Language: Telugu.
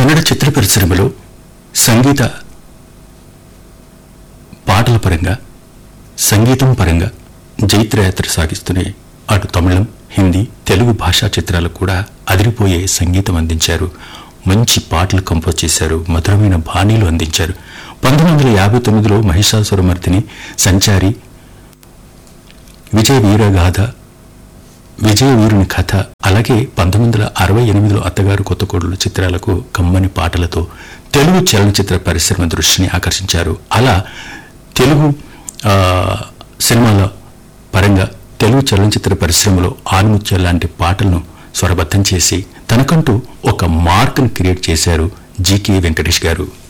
కన్నడ చిత్ర పరిశ్రమలో సంగీత పాటల పరంగా సంగీతం పరంగా జైత్రయాత్ర సాగిస్తూనే అటు తమిళం హిందీ తెలుగు భాషా చిత్రాలకు కూడా అదిరిపోయే సంగీతం అందించారు మంచి పాటలు కంపోజ్ చేశారు మధురమైన బాణీలు అందించారు పంతొమ్మిది వందల యాభై తొమ్మిదిలో మహిషాసురమర్దిని సంచారి విజయ వీరగాథ విజయ వీరుని కథ అలాగే పంతొమ్మిది వందల అరవై ఎనిమిదిలో అత్తగారు కొత్తకోడలు చిత్రాలకు కమ్మని పాటలతో తెలుగు చలనచిత్ర పరిశ్రమ దృష్టిని ఆకర్షించారు అలా తెలుగు ఆ, సినిమాల పరంగా తెలుగు చలనచిత్ర పరిశ్రమలో ఆణిముత్యాల లాంటి పాటలను స్వరబద్ధం చేసి తనకంటూ ఒక మార్క్ను క్రియేట్ చేశారు జీకే వెంకటేష్ గారు